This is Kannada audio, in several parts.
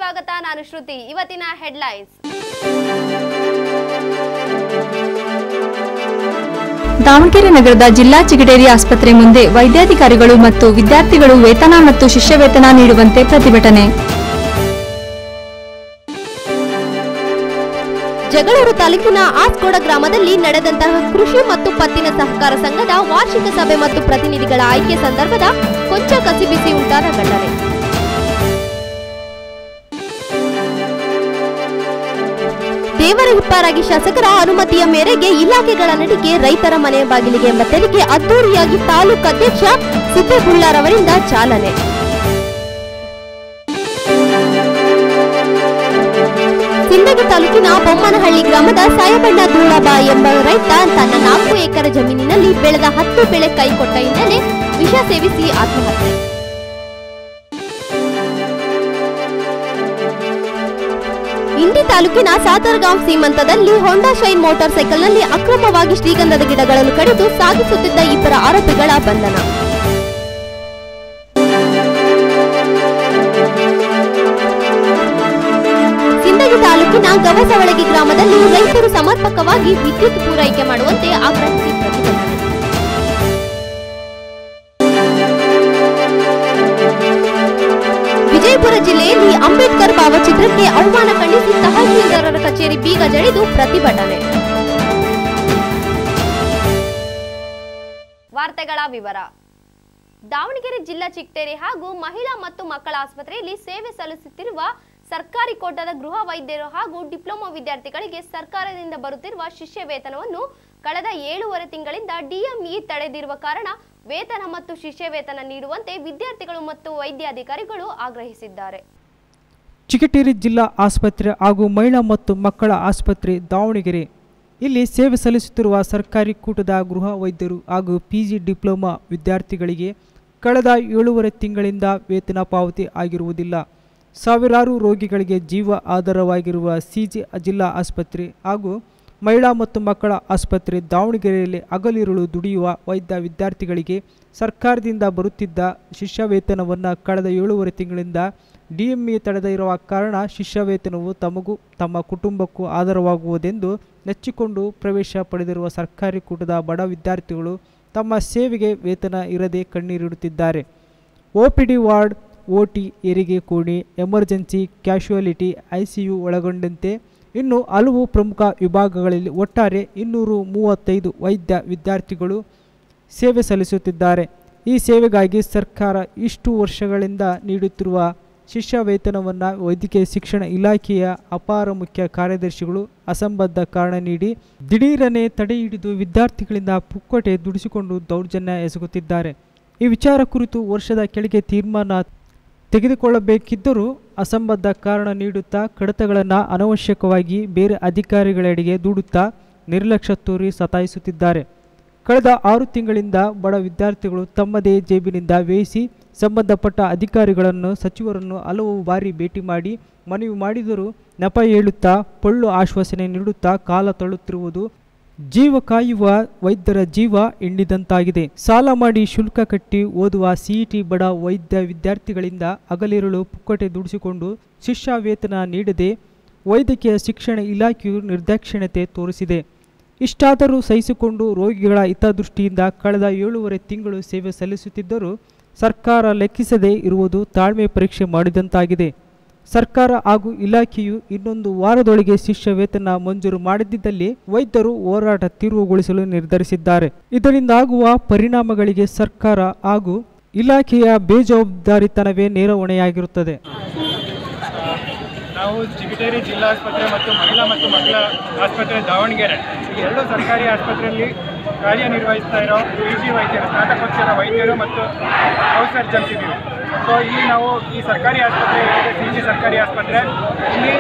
ಸ್ವಾಗತ ನಾನು ಶ್ರುತಿ ಇವತ್ತಿನ ಹೆಡ್ಲೈನ್ಸ್ ದಾವಣಗೆರೆ ನಗರದ ಜಿಲ್ಲಾ ಚಿಗಟೇರಿ ಆಸ್ಪತ್ರೆ ಮುಂದೆ ವೈದ್ಯಾಧಿಕಾರಿಗಳು ಮತ್ತು ವಿದ್ಯಾರ್ಥಿಗಳು ವೇತನ ಮತ್ತು ಶಿಷ್ಯ ವೇತನ ನೀಡುವಂತೆ ಪ್ರತಿಭಟನೆ ಜಗಳೂರು ತಾಲೂಕಿನ ಆಸ್ಕೋಡ ಗ್ರಾಮದಲ್ಲಿ ನಡೆದಂತಹ ಕೃಷಿ ಮತ್ತು ಪತ್ತಿನ ಸಹಕಾರ ಸಂಘದ ವಾರ್ಷಿಕ ಸಭೆ ಮತ್ತು ಪ್ರತಿನಿಧಿಗಳ ಆಯ್ಕೆ ಸಂದರ್ಭದ ಕೊಂಚ ಕಸಿಬಿಸಿ ಉಂಟಾದ ಘಟನೆ ದೇವರ ಹಿಪ್ಪಾರಾಗಿ ಶಾಸಕರ ಅನುಮತಿಯ ಮೇರೆಗೆ ಇಲಾಖೆಗಳ ನಡಿಗೆ ರೈತರ ಮನೆ ಬಾಗಿಲಿಗೆ ಎಂಬ ತೆರಿಗೆ ಅದ್ದೂರಿಯಾಗಿ ತಾಲೂಕು ಅಧ್ಯಕ್ಷ ಸಿದ್ದೇಬುಳ್ಳಾರವರಿಂದ ಚಾಲನೆ ಸಿಂದಗಿ ತಾಲೂಕಿನ ಬೊಮ್ಮನಹಳ್ಳಿ ಗ್ರಾಮದ ಸಾಯಬಣ್ಣ ಧೂಳಬ ಎಂಬ ರೈತ ತನ್ನ ನಾಲ್ಕು ಎಕರೆ ಜಮೀನಿನಲ್ಲಿ ಬೆಳೆದ ಹತ್ತು ಬೆಳೆ ಕೈಕೊಟ್ಟ ಹಿನ್ನೆಲೆ ವಿಷ ಸೇವಿಸಿ ಆತ್ಮಹತ್ಯೆ ಇಂಡಿ ತಾಲೂಕಿನ ಸಾತರ್ಗಾಂವ್ ಸೀಮಂತದಲ್ಲಿ ಹೋಂಡಾ ಶೈನ್ ಮೋಟಾರ್ ಸೈಕಲ್ನಲ್ಲಿ ಅಕ್ರಮವಾಗಿ ಶ್ರೀಗಂಧದ ಗಿಡಗಳನ್ನು ಕಡಿದು ಸಾಗಿಸುತ್ತಿದ್ದ ಇಬ್ಬರ ಆರೋಪಿಗಳ ಬಂಧನ ಸಿಂದಗಿ ತಾಲೂಕಿನ ಗವಸವಳಗಿ ಗ್ರಾಮದಲ್ಲಿ ರೈತರು ಸಮರ್ಪಕವಾಗಿ ವಿದ್ಯುತ್ ಪೂರೈಕೆ ಮಾಡುವಂತೆ ಆಗ್ರಹಿಸಿ ಪ್ರತಿಭಟನೆ ವಿಜಯಪುರ ಜಿಲ್ಲೆಯಲ್ಲಿ ಅಂಬೇಡ್ಕರ್ ಭಾವಚಿತ್ರಕ್ಕೆ ಅವಮಾನ ಖಂಡಿಸಿ ತಹಶೀಲ್ದಾರರ ಕಚೇರಿ ಬೀಗ ಜಡಿದು ಪ್ರತಿಭಟನೆ ವಾರ್ತೆಗಳ ವಿವರ ದಾವಣಗೆರೆ ಜಿಲ್ಲಾ ಚಿಕ್ಟೇರಿ ಹಾಗೂ ಮಹಿಳಾ ಮತ್ತು ಮಕ್ಕಳ ಆಸ್ಪತ್ರೆಯಲ್ಲಿ ಸೇವೆ ಸಲ್ಲಿಸುತ್ತಿರುವ ಸರ್ಕಾರಿ ಕೋಟಾದ ಗೃಹ ವೈದ್ಯರು ಹಾಗೂ ಡಿಪ್ಲೊಮಾ ವಿದ್ಯಾರ್ಥಿಗಳಿಗೆ ಸರ್ಕಾರದಿಂದ ಬರುತ್ತಿರುವ ಶಿಷ್ಯ ವೇತನವನ್ನು ಕಳೆದ ಏಳೂವರೆ ತಿಂಗಳಿಂದ ಡಿಎಂಇ ತಡೆದಿರುವ ಕಾರಣ ವೇತನ ಮತ್ತು ಶಿಷ್ಯ ವೇತನ ನೀಡುವಂತೆ ವಿದ್ಯಾರ್ಥಿಗಳು ಮತ್ತು ವೈದ್ಯಾಧಿಕಾರಿಗಳು ಆಗ್ರಹಿಸಿದ್ದಾರೆ ಚಿಗಟೇರಿ ಜಿಲ್ಲಾ ಆಸ್ಪತ್ರೆ ಹಾಗೂ ಮಹಿಳಾ ಮತ್ತು ಮಕ್ಕಳ ಆಸ್ಪತ್ರೆ ದಾವಣಗೆರೆ ಇಲ್ಲಿ ಸೇವೆ ಸಲ್ಲಿಸುತ್ತಿರುವ ಸರ್ಕಾರಿ ಕೂಟದ ಗೃಹ ವೈದ್ಯರು ಹಾಗೂ ಪಿ ಜಿ ಡಿಪ್ಲೊಮಾ ವಿದ್ಯಾರ್ಥಿಗಳಿಗೆ ಕಳೆದ ಏಳೂವರೆ ತಿಂಗಳಿಂದ ವೇತನ ಪಾವತಿ ಆಗಿರುವುದಿಲ್ಲ ಸಾವಿರಾರು ರೋಗಿಗಳಿಗೆ ಜೀವ ಆಧಾರವಾಗಿರುವ ಸಿಜಿ ಜಿಲ್ಲಾ ಆಸ್ಪತ್ರೆ ಹಾಗೂ ಮಹಿಳಾ ಮತ್ತು ಮಕ್ಕಳ ಆಸ್ಪತ್ರೆ ದಾವಣಗೆರೆಯಲ್ಲಿ ಹಗಲಿರುಳು ದುಡಿಯುವ ವೈದ್ಯ ವಿದ್ಯಾರ್ಥಿಗಳಿಗೆ ಸರ್ಕಾರದಿಂದ ಬರುತ್ತಿದ್ದ ಶಿಷ್ಯ ವೇತನವನ್ನು ಕಳೆದ ಏಳೂವರೆ ತಿಂಗಳಿಂದ ಡಿಎಂಇ ತಡೆದ ಇರುವ ಕಾರಣ ಶಿಷ್ಯ ವೇತನವು ತಮಗೂ ತಮ್ಮ ಕುಟುಂಬಕ್ಕೂ ಆಧಾರವಾಗುವುದೆಂದು ನೆಚ್ಚಿಕೊಂಡು ಪ್ರವೇಶ ಪಡೆದಿರುವ ಸರ್ಕಾರಿ ಕೂಟದ ಬಡ ವಿದ್ಯಾರ್ಥಿಗಳು ತಮ್ಮ ಸೇವೆಗೆ ವೇತನ ಇರದೆ ಕಣ್ಣೀರಿಡುತ್ತಿದ್ದಾರೆ O P D ward O T ಹೆರಿಗೆ ಕೋಣೆ ಎಮರ್ಜೆನ್ಸಿ ಕ್ಯಾಶುಯಾಲಿಟಿ ಐಸಿಯು ಒಳಗೊಂಡಂತೆ ಇನ್ನು ಹಲವು ಪ್ರಮುಖ ವಿಭಾಗಗಳಲ್ಲಿ ಒಟ್ಟಾರೆ ಇನ್ನೂರು ಮೂವತ್ತೈದು ವೈದ್ಯ ವಿದ್ಯಾರ್ಥಿಗಳು ಸೇವೆ ಸಲ್ಲಿಸುತ್ತಿದ್ದಾರೆ ಈ ಸೇವೆಗಾಗಿ ಸರ್ಕಾರ ಇಷ್ಟು ವರ್ಷಗಳಿಂದ ನೀಡುತ್ತಿರುವ ಶಿಷ್ಯ ವೇತನವನ್ನು ವೈದ್ಯಕೀಯ ಶಿಕ್ಷಣ ಇಲಾಖೆಯ ಅಪಾರ ಮುಖ್ಯ ಕಾರ್ಯದರ್ಶಿಗಳು ಅಸಂಬದ್ಧ ಕಾರಣ ನೀಡಿ ದಿಢೀರನೆ ತಡೆ ಹಿಡಿದು ವಿದ್ಯಾರ್ಥಿಗಳಿಂದ ಪುಕ್ಕಟೆ ದುಡಿಸಿಕೊಂಡು ದೌರ್ಜನ್ಯ ಎಸಗುತ್ತಿದ್ದಾರೆ ಈ ವಿಚಾರ ಕುರಿತು ವರ್ಷದ ಕೆಳಗೆ ತೀರ್ಮಾನ ತೆಗೆದುಕೊಳ್ಳಬೇಕಿದ್ದರೂ ಅಸಂಬದ್ಧ ಕಾರಣ ನೀಡುತ್ತಾ ಕಡತಗಳನ್ನು ಅನವಶ್ಯಕವಾಗಿ ಬೇರೆ ಅಧಿಕಾರಿಗಳೆಡೆಗೆ ದೂಡುತ್ತಾ ನಿರ್ಲಕ್ಷ್ಯ ತೋರಿ ಸತಾಯಿಸುತ್ತಿದ್ದಾರೆ ಕಳೆದ ಆರು ತಿಂಗಳಿಂದ ಬಡ ವಿದ್ಯಾರ್ಥಿಗಳು ತಮ್ಮದೇ ಜೇಬಿನಿಂದ ವ್ಯಯಿಸಿ ಸಂಬಂಧಪಟ್ಟ ಅಧಿಕಾರಿಗಳನ್ನು ಸಚಿವರನ್ನು ಹಲವು ಬಾರಿ ಭೇಟಿ ಮಾಡಿ ಮನವಿ ಮಾಡಿದರೂ ನೆಪ ಹೇಳುತ್ತಾ ಪೊಳ್ಳು ಆಶ್ವಾಸನೆ ನೀಡುತ್ತಾ ಕಾಲ ತಳ್ಳುತ್ತಿರುವುದು ಜೀವ ಕಾಯುವ ವೈದ್ಯರ ಜೀವ ಎಂಡಿದಂತಾಗಿದೆ ಸಾಲ ಮಾಡಿ ಶುಲ್ಕ ಕಟ್ಟಿ ಓದುವ ಸಿಇಟಿ ಬಡ ವೈದ್ಯ ವಿದ್ಯಾರ್ಥಿಗಳಿಂದ ಹಗಲಿರುಳು ಪುಕ್ಕಟೆ ದುಡಿಸಿಕೊಂಡು ಶಿಷ್ಯ ವೇತನ ನೀಡದೆ ವೈದ್ಯಕೀಯ ಶಿಕ್ಷಣ ಇಲಾಖೆಯು ನಿರ್ದಾಕ್ಷಿಣ್ಯತೆ ತೋರಿಸಿದೆ ಇಷ್ಟಾದರೂ ಸಹಿಸಿಕೊಂಡು ರೋಗಿಗಳ ಹಿತದೃಷ್ಟಿಯಿಂದ ಕಳೆದ ಏಳೂವರೆ ತಿಂಗಳು ಸೇವೆ ಸಲ್ಲಿಸುತ್ತಿದ್ದರೂ ಸರ್ಕಾರ ಲೆಕ್ಕಿಸದೇ ಇರುವುದು ತಾಳ್ಮೆ ಪರೀಕ್ಷೆ ಮಾಡಿದಂತಾಗಿದೆ ಸರ್ಕಾರ ಹಾಗೂ ಇಲಾಖೆಯು ಇನ್ನೊಂದು ವಾರದೊಳಗೆ ಶಿಷ್ಯ ವೇತನ ಮಂಜೂರು ಮಾಡದಿದ್ದಲ್ಲಿ ವೈದ್ಯರು ಹೋರಾಟ ತೀವ್ರಗೊಳಿಸಲು ನಿರ್ಧರಿಸಿದ್ದಾರೆ ಇದರಿಂದಾಗುವ ಪರಿಣಾಮಗಳಿಗೆ ಸರ್ಕಾರ ಹಾಗೂ ಇಲಾಖೆಯ ಬೇಜವಾಬ್ದಾರಿತನವೇ ನೇರ ಹೊಣೆಯಾಗಿರುತ್ತದೆ ನಾವು ಚಿಗಟೇರಿ ಜಿಲ್ಲಾ ಆಸ್ಪತ್ರೆ ಮತ್ತು ಮಹಿಳಾ ಮತ್ತು ಮಕ್ಕಳ ಆಸ್ಪತ್ರೆ ದಾವಣಗೆರೆ ಈ ಎರಡು ಸರ್ಕಾರಿ ಆಸ್ಪತ್ರೆಯಲ್ಲಿ ಕಾರ್ಯನಿರ್ವಹಿಸ್ತಾ ಇರೋ ಪಿ ಜಿ ವೈದ್ಯರು ಸ್ನಾತಕೋತ್ತರ ವೈದ್ಯರು ಮತ್ತು ಹೌಸ್ ಸರ್ಜನ್ಸ್ ಇದ್ದೀವಿ ಸೊ ಇಲ್ಲಿ ನಾವು ಈ ಸರ್ಕಾರಿ ಆಸ್ಪತ್ರೆ ಏನಿದೆ ಸಿ ಜಿ ಸರ್ಕಾರಿ ಆಸ್ಪತ್ರೆ ಇಲ್ಲಿ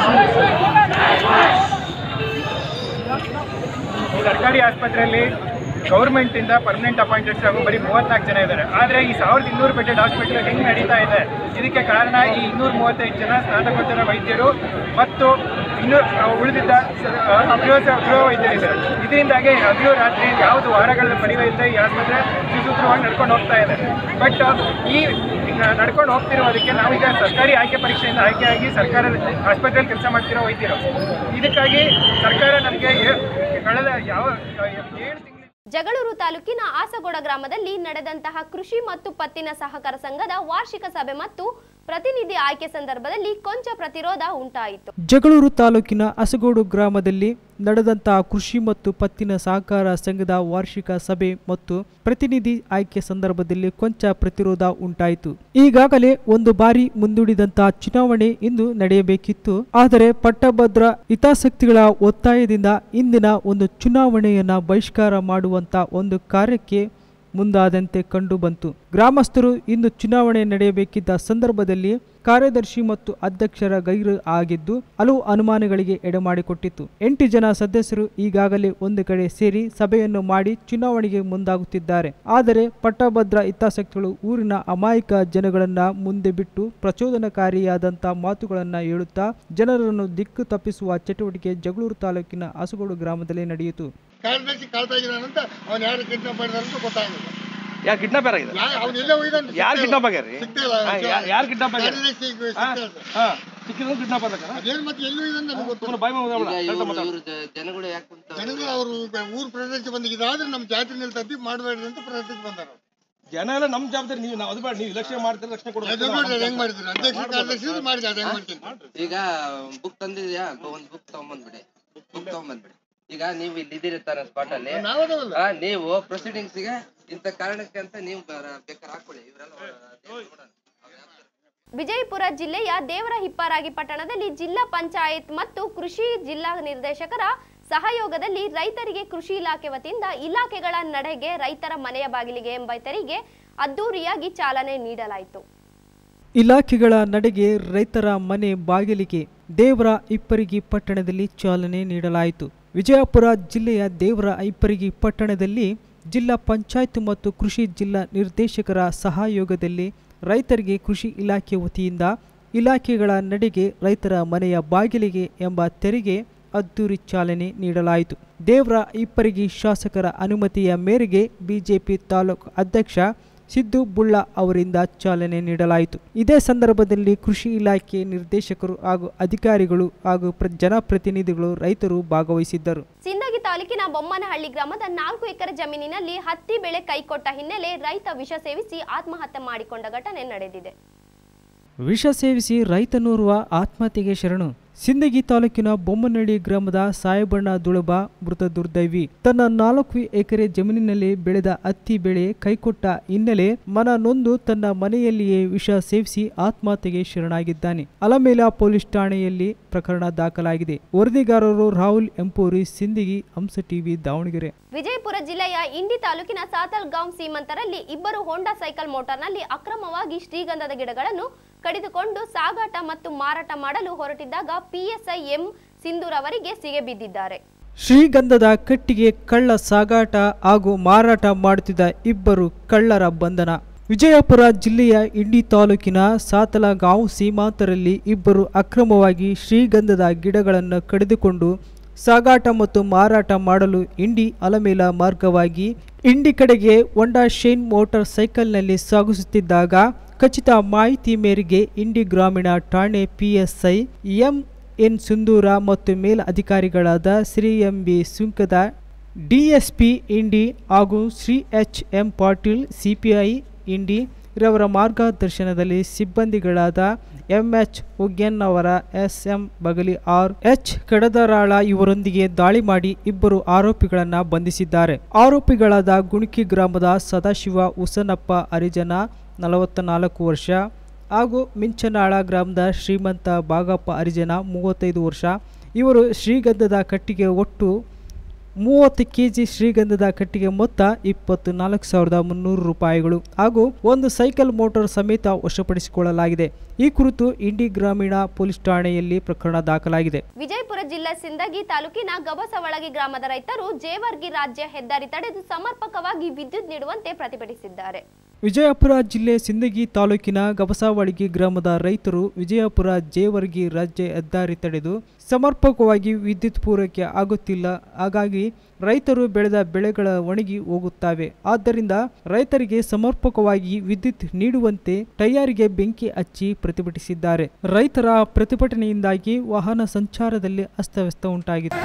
ಈ ಸರ್ಕಾರಿ ಆಸ್ಪತ್ರೆಯಲ್ಲಿ ಗೌರ್ಮೆಂಟಿಂದ ಪರ್ಮನೆಂಟ್ ಅಪಾಯಿಂಟೆಡ್ಸ್ ಹಾಗೂ ಬರೀ ಮೂವತ್ನಾಲ್ಕು ಜನ ಇದ್ದಾರೆ ಆದರೆ ಈ ಸಾವಿರದ ಇನ್ನೂರು ಬೆಡ್ಡೆಡ್ ಹಾಸ್ಪಿಟಲ್ ಹೆಂಗೆ ನಡೀತಾ ಇದೆ ಇದಕ್ಕೆ ಕಾರಣ ಈ ಇನ್ನೂರ ಮೂವತ್ತೈದು ಜನ ಸ್ನಾತಕೋತ್ತರ ವೈದ್ಯರು ಮತ್ತು ಇನ್ನೂ ಉಳಿದಿದ್ದ ಗೃಹ ಗೃಹ ವೈದ್ಯರಿದ್ದಾರೆ ಇದರಿಂದಾಗಿ ಹಗಲು ರಾತ್ರಿ ಯಾವುದು ವಾರಗಳ ಪರಿವಹಿಸದೆ ಈ ಆಸ್ಪತ್ರೆ ಸುಸೂತ್ರವಾಗಿ ನಡ್ಕೊಂಡು ಹೋಗ್ತಾ ಇದೆ ಬಟ್ ಈ ನ- ನಡ್ಕೊಂಡು ಹೋಗ್ತಿರೋದಕ್ಕೆ ನಾವೀಗ ಸರ್ಕಾರಿ ಆಯ್ಕೆ ಪರೀಕ್ಷೆಯಿಂದ ಆಯ್ಕೆಯಾಗಿ ಸರ್ಕಾರದ ಆಸ್ಪತ್ರೆಯಲ್ಲಿ ಕೆಲಸ ಮಾಡ್ತಿರೋ ವೈದ್ಯರು ಇದಕ್ಕಾಗಿ ಸರ್ಕಾರ ನಮಗೆ ಏ- ಕಳೆದ ಯಾವ ಏಳು ತಿಂಗಳು ಜಗಳೂರು ತಾಲೂಕಿನ ಆಸಗೋಡ ಗ್ರಾಮದಲ್ಲಿ ನಡೆದಂತಹ ಕೃಷಿ ಮತ್ತು ಪತ್ತಿನ ಸಹಕಾರ ಸಂಘದ ವಾರ್ಷಿಕ ಸಭೆ ಮತ್ತು ಪ್ರತಿನಿಧಿ ಆಯ್ಕೆ ಸಂದರ್ಭದಲ್ಲಿ ಕೊಂಚ ಪ್ರತಿರೋಧ ಉಂಟಾಯಿತು ಜಗಳೂರು ತಾಲೂಕಿನ ಅಸಗೋಡು ಗ್ರಾಮದಲ್ಲಿ ನಡೆದಂತಹ ಕೃಷಿ ಮತ್ತು ಪತ್ತಿನ ಸಹಕಾರ ಸಂಘದ ವಾರ್ಷಿಕ ಸಭೆ ಮತ್ತು ಪ್ರತಿನಿಧಿ ಆಯ್ಕೆ ಸಂದರ್ಭದಲ್ಲಿ ಕೊಂಚ ಪ್ರತಿರೋಧ ಉಂಟಾಯಿತು ಈಗಾಗಲೇ ಒಂದು ಬಾರಿ ಮುಂದೂಡಿದಂತಹ ಚುನಾವಣೆ ಇಂದು ನಡೆಯಬೇಕಿತ್ತು ಆದರೆ ಪಟ್ಟಭದ್ರ ಹಿತಾಸಕ್ತಿಗಳ ಒತ್ತಾಯದಿಂದ ಇಂದಿನ ಒಂದು ಚುನಾವಣೆಯನ್ನ ಬಹಿಷ್ಕಾರ ಮಾಡುವಂತ ಒಂದು ಕಾರ್ಯಕ್ಕೆ ಮುಂದಾದಂತೆ ಕಂಡು ಬಂತು ಗ್ರಾಮಸ್ಥರು ಇಂದು ಚುನಾವಣೆ ನಡೆಯಬೇಕಿದ್ದ ಸಂದರ್ಭದಲ್ಲಿ ಕಾರ್ಯದರ್ಶಿ ಮತ್ತು ಅಧ್ಯಕ್ಷರ ಗೈರು ಆಗಿದ್ದು ಹಲವು ಅನುಮಾನಗಳಿಗೆ ಎಡೆಮಾಡಿಕೊಟ್ಟಿತ್ತು ಎಂಟು ಜನ ಸದಸ್ಯರು ಈಗಾಗಲೇ ಒಂದು ಕಡೆ ಸೇರಿ ಸಭೆಯನ್ನು ಮಾಡಿ ಚುನಾವಣೆಗೆ ಮುಂದಾಗುತ್ತಿದ್ದಾರೆ ಆದರೆ ಪಟ್ಟಭದ್ರ ಹಿತಾಸಕ್ತಿಗಳು ಊರಿನ ಅಮಾಯಕ ಜನಗಳನ್ನ ಮುಂದೆ ಬಿಟ್ಟು ಪ್ರಚೋದನಕಾರಿಯಾದಂಥ ಮಾತುಗಳನ್ನ ಹೇಳುತ್ತಾ ಜನರನ್ನು ದಿಕ್ಕು ತಪ್ಪಿಸುವ ಚಟುವಟಿಕೆ ಜಗಳೂರು ತಾಲೂಕಿನ ಹಸುಗೋಡು ಗ್ರಾಮದಲ್ಲಿ ನಡೆಯಿತು ಕಾರ್ಯದರ್ಶಿ ಕಳ್ತಾ ಇದ್ದಾನಂತ ಅವ್ನು ಯಾರು ಕಿಡ್ನಾಪ್ ಮಾಡಿದಾರೆ ಅಂತ ಗೊತ್ತಾಗಿಲ್ಲ ಯಾರು ಕಿಡ್ನಾಪ್ ಯಾರಾಗಿದೆ ಅವ್ನು ಎಲ್ಲೇ ಹೋಗಿದ್ದಾನೆ ಯಾರು ಕಿಡ್ನಾಪ್ ಆಗ್ಯಾರಿ ಸಿಗ್ತಾ ಇಲ್ಲ ಹಾ, ಯಾ- ಯಾರು ಕಿಡ್ನಾಪ್ ಆಗ್ಯಾರ ಕಾರ್ಯದರ್ಶಿ ಸಿಗ್ತಾ ಇಲ್ಲ. ಹಾ ಸಿಕ್ಕಿದ್ರು ಕಿಡ್ನಾಪ್ ಆಗ್ಯಾರ ಅದೇನು ಮತ್ತೆ ಎಲ್ಲೂ ಇದ್ದಾನೆ ನಮ್ಗೆ ಗೊತ್ತಿಲ್ಲ ಬಾಯ್ ಮಾತಾಡ ಜನಗಳು ಯಾಕೆ ಕುಂತ ಜನಗಳು ಅವರು ಊರ್ ಪ್ರದೇಶ ಬಂದು ಇದಾದ್ರೆ ನಮ್ಮ ಜಾತ್ರೆನಲ್ಲಿ ತಪ್ಪಿ ಮಾಡಬೇಡ್ರಿ ಅಂತ ಪ್ರದೇಶಕ್ಕೆ ಬಂದಾರ ಜನ ಎಲ್ಲ ನಮ್ ಜವಾಬ್ದಾರಿ ನೀವು ನಾವು ಅದು ಬೇಡ ನೀವು ಇಲೆಕ್ಷನ್ ಮಾಡ್ತೀರಿ ರಕ್ಷಣೆ ಕೊಡೋದು ಅದು ನೋಡ್ರಿ ಅದು ಹೆಂಗ್ ಮಾಡಿದ್ರು ಅಧ್ಯಕ್ಷ ಕಾರ್ಯದರ್ಶಿ ಮಾಡಿದ ಅದು ಹೆಂಗ್ ಮಾಡ್ತೀನಿ ಈಗ ಬುಕ್ ತಂದಿದ್ಯಾ ಒಂದ್ ಬುಕ್ ತಗೊಂಬಂದ್ಬಿಡಿ ಬುಕ್ ತಗೊಂಬಂದ್ಬಿಡಿ ಈಗ ನೀವು ಇಲ್ಲಿ ಇದ್ದೀರಿ ತಾನೆ ಸ್ಪಾಟ್ ಅಲ್ಲಿ ನಾವದವಲ್ಲ ಆ, ನೀವು ಪ್ರೊಸೀಡಿಂಗ್ಸ್ ಗೆ ಇಂತ ಕಾರಣಕ್ಕೆ ಅಂತ ನೀವು ಬರ- ಬೇಕಾದ್ರೆ ಹಾಕೊಳ್ಳಿ ಇವರೆಲ್ಲ ನೋಡೋಣ ವಿಜಯಪುರ ಜಿಲ್ಲೆಯ ದೇವರ ಹಿಪ್ಪರಾಗಿ ಪಟ್ಟಣದಲ್ಲಿ ಜಿಲ್ಲಾ ಪಂಚಾಯತ್ ಮತ್ತು ಕೃಷಿ ಜಿಲ್ಲಾ ನಿರ್ದೇಶಕರ ಸಹಯೋಗದಲ್ಲಿ ರೈತರಿಗೆ ಕೃಷಿ ಇಲಾಖೆ ವತಿಯಿಂದ ಇಲಾಖೆಗಳ ನಡೆಗೆ ರೈತರ ಮನೆಯ ಬಾಗಿಲಿಗೆ ಎಂಬ ತೆರಿಗೆ ಅದ್ದೂರಿಯಾಗಿ ಚಾಲನೆ ನೀಡಲಾಯಿತು ಇಲಾಖೆಗಳ ನಡೆಗೆ ರೈತರ ಮನೆ ಬಾಗಿಲಿಗೆ ದೇವರ ಇಪ್ಪರಿಗಿ ಪಟ್ಟಣದಲ್ಲಿ ಚಾಲನೆ ನೀಡಲಾಯಿತು ವಿಜಯಪುರ ಜಿಲ್ಲೆಯ ದೇವರ ಇಪ್ಪರಿಗಿ ಪಟ್ಟಣದಲ್ಲಿ ಜಿಲ್ಲಾ ಪಂಚಾಯತ್ ಮತ್ತು ಕೃಷಿ ಜಿಲ್ಲಾ ನಿರ್ದೇಶಕರ ಸಹಯೋಗದಲ್ಲಿ ರೈತರಿಗೆ ಕೃಷಿ ಇಲಾಖೆ ವತಿಯಿಂದ ಇಲಾಖೆಗಳ ನಡೆಗೆ ರೈತರ ಮನೆಯ ಬಾಗಿಲಿಗೆ ಎಂಬ ತೆರಿಗೆ ಅದ್ದೂರಿ ಚಾಲನೆ ನೀಡಲಾಯಿತು ದೇವರ ಇಪ್ಪರಿಗಿ ಶಾಸಕರ ಅನುಮತಿಯ ಮೇರೆಗೆ ಬಿಜೆಪಿ ತಾಲೂಕು ಅಧ್ಯಕ್ಷ ಸಿದ್ದು ಬುಳ್ಳ ಅವರಿಂದ ಚಾಲನೆ ನೀಡಲಾಯಿತು ಇದೇ ಸಂದರ್ಭದಲ್ಲಿ ಕೃಷಿ ಇಲಾಖೆ ನಿರ್ದೇಶಕರು ಹಾಗೂ ಅಧಿಕಾರಿಗಳು ಹಾಗೂ ಪ್ರ ಜನಪ್ರತಿನಿಧಿಗಳು ರೈತರು ಭಾಗವಹಿಸಿದ್ದರು ಸಿಂದಗಿ ತಾಲೂಕಿನ ಬೊಮ್ಮನಹಳ್ಳಿ ಗ್ರಾಮದ ನಾಲ್ಕು ಎಕರೆ ಜಮೀನಿನಲ್ಲಿ ಹತ್ತಿ ಬೆಳೆ ಕೈಕೊಟ್ಟ ಹಿನ್ನೆಲೆ ರೈತ ವಿಷ ಸೇವಿಸಿ ಆತ್ಮಹತ್ಯೆ ಮಾಡಿಕೊಂಡ ಘಟನೆ ನಡೆದಿದೆ ವಿಷ ಸೇವಿಸಿ ರೈತನೋರ್ವ ಆತ್ಮಹತ್ಯೆಗೆ ಶರಣು ಸಿಂದಗಿ ತಾಲೂಕಿನ ಬೊಮ್ಮನಹಳ್ಳಿ ಗ್ರಾಮದ ಸಾಯಬಣ್ಣ ದುಳಬ ಮೃತ ದುರ್ದೈವಿ ತನ್ನ ನಾಲ್ಕು ಎಕರೆ ಜಮೀನಿನಲ್ಲಿ ಬೆಳೆದ ಹತ್ತಿ ಬೆಳೆ ಕೈಕೊಟ್ಟ ಹಿನ್ನೆಲೆ ಮನ ನೊಂದು ತನ್ನ ಮನೆಯಲ್ಲಿಯೇ ವಿಷ ಸೇವಿಸಿ ಆತ್ಮಹತ್ಯೆಗೆ ಶರಣಾಗಿದ್ದಾನೆ ಅಲಮೇಲ ಪೊಲೀಸ್ ಠಾಣೆಯಲ್ಲಿ ಪ್ರಕರಣ ದಾಖಲಾಗಿದೆ ವರದಿಗಾರರು ರಾಹುಲ್ ಎಂಪೂರಿ ಸಿಂದಗಿ ಹಂಸ ಟಿವಿ ದಾವಣಗೆರೆ ವಿಜಯಪುರ ಜಿಲ್ಲೆಯ ಇಂಡಿ ತಾಲೂಕಿನ ಸಾತಲ್ಗಾಂವ್ ಸೀಮಂತರಲ್ಲಿ ಇಬ್ಬರು ಹೋಂಡಾ ಸೈಕಲ್ ಮೋಟಾರ್ನಲ್ಲಿ ಅಕ್ರಮವಾಗಿ ಶ್ರೀಗಂಧದ ಗಿಡಗಳನ್ನು ಕಡಿದುಕೊಂಡು ಸಾಗಾಟ ಮತ್ತು ಮಾರಾಟ ಮಾಡಲು ಹೊರಟಿದ್ದಾಗ ಪಿಎಸ್ಐ ಎಂ ಸಿಂಧೂರ್ ಅವರಿಗೆ ಸಿಗೆ ಬಿದ್ದಿದ್ದಾರೆ ಶ್ರೀಗಂಧದ ಕಟ್ಟಿಗೆ ಕಳ್ಳ ಸಾಗಾಟ ಹಾಗೂ ಮಾರಾಟ ಮಾಡುತ್ತಿದ್ದ ಇಬ್ಬರು ಕಳ್ಳರ ಬಂಧನ ವಿಜಯಪುರ ಜಿಲ್ಲೆಯ ಇಂಡಿ ತಾಲೂಕಿನ ಸಾತಲಗಾಂವ್ ಸೀಮಾಂತರಲ್ಲಿ ಇಬ್ಬರು ಅಕ್ರಮವಾಗಿ ಶ್ರೀಗಂಧದ ಗಿಡಗಳನ್ನು ಕಡಿದುಕೊಂಡು ಸಾಗಾಟ ಮತ್ತು ಮಾರಾಟ ಮಾಡಲು ಇಂಡಿ ಅಲಮೇಲ ಮಾರ್ಗವಾಗಿ ಇಂಡಿ ಕಡೆಗೆ ಒಂಡಾ ಶೈನ್ ಮೋಟಾರ್ ಸೈಕಲ್ನಲ್ಲಿ ಸಾಗಿಸುತ್ತಿದ್ದಾಗ ಖಚಿತ ಮಾಹಿತಿ ಮೇರೆಗೆ ಇಂಡಿ ಗ್ರಾಮೀಣ ಠಾಣೆ ಪಿಎಸ್ಐ ಎಂ ಎನ್ ಸುಂದೂರ ಮತ್ತು ಮೇಲಧಿಕಾರಿಗಳಾದ Shri M B Sunkad DSP Indi ಹಾಗೂ Shri H M Patil CPI Indi ರವರ ಮಾರ್ಗದರ್ಶನದಲ್ಲಿ ಸಿಬ್ಬಂದಿಗಳಾದ ಎಂ ಎಚ್ ಉಗ್ಯನ್ ಅವರ S M Bagali R H Kadadaral ಇವರೊಂದಿಗೆ ದಾಳಿ ಮಾಡಿ ಇಬ್ಬರು ಆರೋಪಿಗಳನ್ನು ಬಂಧಿಸಿದ್ದಾರೆ ಆರೋಪಿಗಳಾದ ಗುಣಿಕಿ ಗ್ರಾಮದ ಸದಾಶಿವ ಉಸನಪ್ಪ ಹರಿಜನ ನಲವತ್ತ ನಾಲ್ಕು ವರ್ಷ ಹಾಗೂ ಮಿಂಚನಾಳ ಗ್ರಾಮದ ಶ್ರೀಮಂತ ಬಾಗಪ್ಪ ಹರಿಜನ ಮೂವತ್ತೈದು ವರ್ಷ ಇವರು ಶ್ರೀಗಂಧದ ಕಟ್ಟಿಗೆ ಒಟ್ಟು ಮೂವತ್ತು ಕೆಜಿ ಶ್ರೀಗಂಧದ ಕಟ್ಟಿಗೆ ಮೊತ್ತ ಇಪ್ಪತ್ತು ನಾಲ್ಕು ಸಾವಿರದ ಮುನ್ನೂರು ರೂಪಾಯಿಗಳು ಹಾಗೂ ಒಂದು ಸೈಕಲ್ ಮೋಟಾರ್ ಸಮೇತ ವಶಪಡಿಸಿಕೊಳ್ಳಲಾಗಿದೆ ಈ ಕುರಿತು ಇಂಡಿ ಗ್ರಾಮೀಣ ಪೊಲೀಸ್ ಠಾಣೆಯಲ್ಲಿ ಪ್ರಕರಣ ದಾಖಲಾಗಿದೆ ವಿಜಯಪುರ ಜಿಲ್ಲೆ ಸಿಂದಗಿ ತಾಲೂಕಿನ ಗಬಸವಳಗಿ ಗ್ರಾಮದ ರೈತರು ಜೇವರ್ಗಿ ರಾಜ್ಯ ಹೆದ್ದಾರಿ ತಡೆದು ಸಮರ್ಪಕವಾಗಿ ವಿದ್ಯುತ್ ನೀಡುವಂತೆ ಪ್ರತಿಭಟಿಸಿದ್ದಾರೆ ವಿಜಯಪುರ ಜಿಲ್ಲೆ ಸಿಂದಗಿ ತಾಲೂಕಿನ ಗಬಸಾವಳಿಗಿ ಗ್ರಾಮದ ರೈತರು ವಿಜಯಪುರ ಜೇವರ್ಗಿ ರಾಜ್ಯ ಹೆದ್ದಾರಿ ತಡೆದು ಸಮರ್ಪಕವಾಗಿ ವಿದ್ಯುತ್ ಪೂರೈಕೆ ಆಗುತ್ತಿಲ್ಲ ಹಾಗಾಗಿ ರೈತರು ಬೆಳೆದ ಬೆಳೆಗಳ ಒಣಗಿ ಹೋಗುತ್ತವೆ ಆದ್ದರಿಂದ ರೈತರಿಗೆ ಸಮರ್ಪಕವಾಗಿ ವಿದ್ಯುತ್ ನೀಡುವಂತೆ ಟೈಯಾರಿಗೆ ಬೆಂಕಿ ಹಚ್ಚಿ ಪ್ರತಿಭಟಿಸಿದ್ದಾರೆ ರೈತರ ಪ್ರತಿಭಟನೆಯಿಂದಾಗಿ ವಾಹನ ಸಂಚಾರದಲ್ಲಿ ಅಸ್ತವ್ಯಸ್ತ ಉಂಟಾಗಿತ್ತು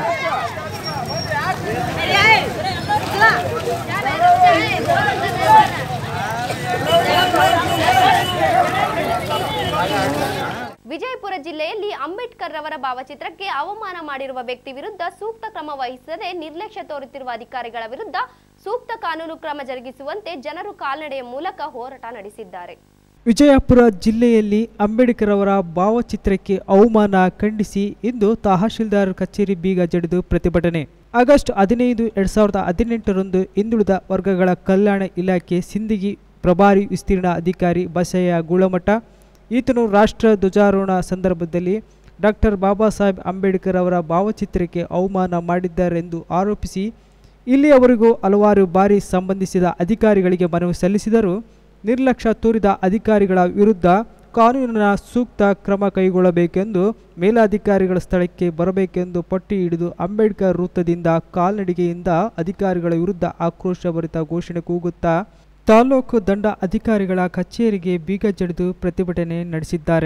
ವಿಜಯಪುರ ಜಿಲ್ಲೆಯಲ್ಲಿ ಅಂಬೇಡ್ಕರ್ ರವರ ಭಾವಚಿತ್ರಕ್ಕೆ ಅವಮಾನ ಮಾಡಿರುವ ವ್ಯಕ್ತಿ ವಿರುದ್ಧ ಸೂಕ್ತ ಕ್ರಮ ವಹಿಸದೆ ನಿರ್ಲಕ್ಷ್ಯ ತೋರುತ್ತಿರುವ ಅಧಿಕಾರಿಗಳ ವಿರುದ್ಧ ಸೂಕ್ತ ಕಾನೂನು ಕ್ರಮ ಜರುಗಿಸುವಂತೆ ಜನರು ಕಾಲ್ನಡೆಯ ಮೂಲಕ ಹೋರಾಟ ನಡೆಸಿದ್ದಾರೆ ವಿಜಯಪುರ ಜಿಲ್ಲೆಯಲ್ಲಿ ಅಂಬೇಡ್ಕರ್ ಅವರ ಭಾವಚಿತ್ರಕ್ಕೆ ಅವಮಾನ ಖಂಡಿಸಿ ಇಂದು ತಹಶೀಲ್ದಾರ್ ಕಚೇರಿ ಬೀಗ ಜಡಿದು ಪ್ರತಿಭಟನೆ ಆಗಸ್ಟ್ ಹದಿನೈದು ಎರಡ್ ಸಾವಿರದ ಹದಿನೆಂಟರಂದು ಹಿಂದುಳಿದ ವರ್ಗಗಳ ಕಲ್ಯಾಣ ಇಲಾಖೆ ಸಿಂದಗಿ ಪ್ರಭಾರಿ ವಿಸ್ತೀರ್ಣ ಅಧಿಕಾರಿ ಬಸಯ್ಯ ಗುಳಮಠ ಈತನು ರಾಷ್ಟ್ರ ಧ್ವಜಾರೋಹಣ ಸಂದರ್ಭದಲ್ಲಿ ಡಾಕ್ಟರ್ ಬಾಬಾ ಸಾಹೇಬ್ ಅಂಬೇಡ್ಕರ್ ಅವರ ಭಾವಚಿತ್ರಕ್ಕೆ ಅವಮಾನ ಮಾಡಿದ್ದಾರೆಂದು ಆರೋಪಿಸಿ ಇಲ್ಲಿಯವರೆಗೂ ಹಲವಾರು ಬಾರಿ ಸಂಬಂಧಿಸಿದ ಅಧಿಕಾರಿಗಳಿಗೆ ಮನವಿ ಸಲ್ಲಿಸಿದರೂ ನಿರ್ಲಕ್ಷ್ಯ ತೋರಿದ ಅಧಿಕಾರಿಗಳ ವಿರುದ್ಧ ಕಾನೂನಿನ ಸೂಕ್ತ ಕ್ರಮ ಕೈಗೊಳ್ಳಬೇಕೆಂದು ಮೇಲಾಧಿಕಾರಿಗಳ ಸ್ಥಳಕ್ಕೆ ಬರಬೇಕೆಂದು ಪಟ್ಟಿ ಹಿಡಿದು ಅಂಬೇಡ್ಕರ್ ವೃತ್ತದಿಂದ ಕಾಲ್ನಡಿಗೆಯಿಂದ ಅಧಿಕಾರಿಗಳ ವಿರುದ್ಧ ಆಕ್ರೋಶಭರಿತ ಘೋಷಣೆ ಕೂಗುತ್ತಾ ತಾಲೂಕು ದಂಡ ಅಧಿಕಾರಿಗಳ ಕಚೇರಿಗೆ ಬೀಗ ಜಡಿದು ಪ್ರತಿಭಟನೆ ನಡೆಸಿದ್ದಾರೆ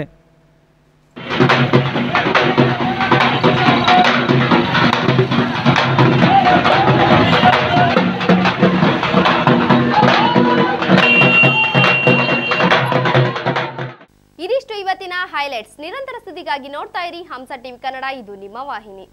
ಇದಿಷ್ಟು ಇವತ್ತಿನ ಹೈಲೈಟ್ಸ್ ನಿರಂತರ ಸುದ್ದಿಗಾಗಿ ನೋಡ್ತಾ ಇರಿ ಹಂಸ ಟಿವಿ ಕನ್ನಡ ಇದು ನಿಮ್ಮ ವಾಹಿನಿ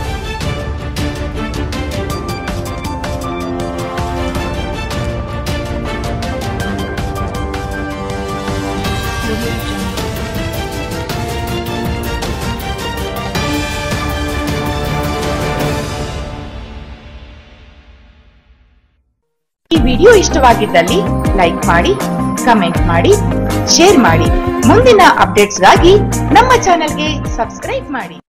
ಈ ವಿಡಿಯೋ ಇಷ್ಟವಾಗಿದ್ದಲ್ಲಿ ಲೈಕ್ ಮಾಡಿ ಕಮೆಂಟ್ ಮಾಡಿ ಶೇರ್ ಮಾಡಿ ಮುಂದಿನ ಅಪ್ಡೇಟ್ಸ್ಗಾಗಿ ನಮ್ಮ ಚಾನೆಲ್ಗೆ ಸಬ್ಸ್ಕ್ರೈಬ್ ಮಾಡಿ